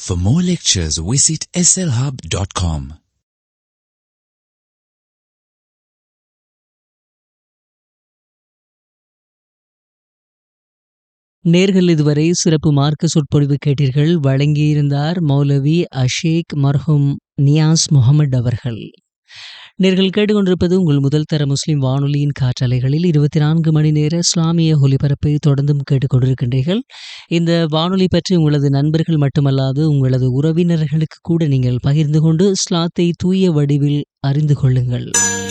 For more lectures, visit slhub.com. நேர்கள் இதுவரை சிறப்பு மார்க்க சொற்பொழிவு கேட்டீர்கள் வழங்கியிருந்தார் மௌலவி அஷேக் மர்ஹூம் நியாஸ் முகமது அவர்கள் நேர்கள் கேட்டுக்கொண்டிருப்பது உங்கள் முதல் தர முஸ்லிம் வானொலியின் காற்றலைகளில் இருபத்தி நான்கு மணி நேர இஸ்லாமிய ஒலிபரப்பை தொடர்ந்தும் கேட்டுக்கொண்டிருக்கின்றீர்கள் இந்த வானொலி பற்றி உங்களது நண்பர்கள் மட்டுமல்லாது உங்களது உறவினர்களுக்கு கூட நீங்கள் பகிர்ந்து கொண்டு இஸ்லாத்தை தூய வடிவில் அறிந்து கொள்ளுங்கள்